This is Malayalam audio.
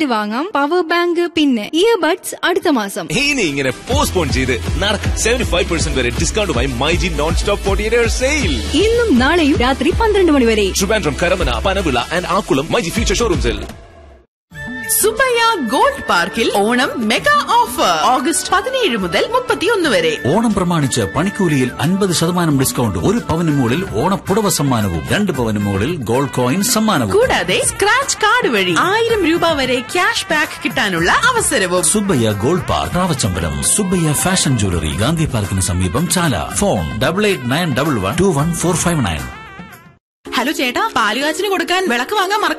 വാങ്ങാം പവർ ബാങ്ക് പിന്നെ ഇയർബഡ്സ് അടുത്ത മാസം ഇനി ഇങ്ങനെ പോസ്റ്റ്പോൺ ചെയ്ത് നടക്കും സെവന്റി ഫൈവ് പെർസെന്റ് വരെ ഡിസ്കൗണ്ടുമായി MyG non stop forty eight sale ഇന്നും നാളെയും രാത്രി പന്ത്രണ്ട് മണി വരെ ട്രിവാൻഡ്രം കരമന പനവിള ആൻഡ് ആക്കുളം മൈജി ഫ്യൂച്ചർ ഷോറൂംസിൽ സുബയ്യ ഗോൾഡ് പാർക്കിൽ ഓണം മെഗാ ഓഫർ ഓഗസ്റ്റ് പതിനേഴ് മുതൽ മുപ്പത്തിയൊന്ന് വരെ ഓണം പ്രമാണിച്ച് പണിക്കൂലിയിൽ അൻപത് ശതമാനം ഡിസ്കൗണ്ട് ഒരു പവന് മുകളിൽ ഓണപ്പുടവ സമ്മാനവും രണ്ട് പവന് മുകളിൽ ഗോൾഡ് കോയിൻ സമ്മാനവും കൂടാതെ സ്ക്രാച്ച് കാർഡ് വഴി ആയിരം രൂപ വരെ ക്യാഷ് ബാക്ക് കിട്ടാനുള്ള അവസരവും Subbaiah gold park Ravachambalam Subbaiah fashion jewellery Gandhi പാർക്കിന് സമീപം Chala phone double eight nine double one two one four five nine hello ചേട്ടാ പാലുകാച്ചിന് കൊടുക്കാൻ വിളക്ക് വാങ്ങാൻ മറക്കരുത്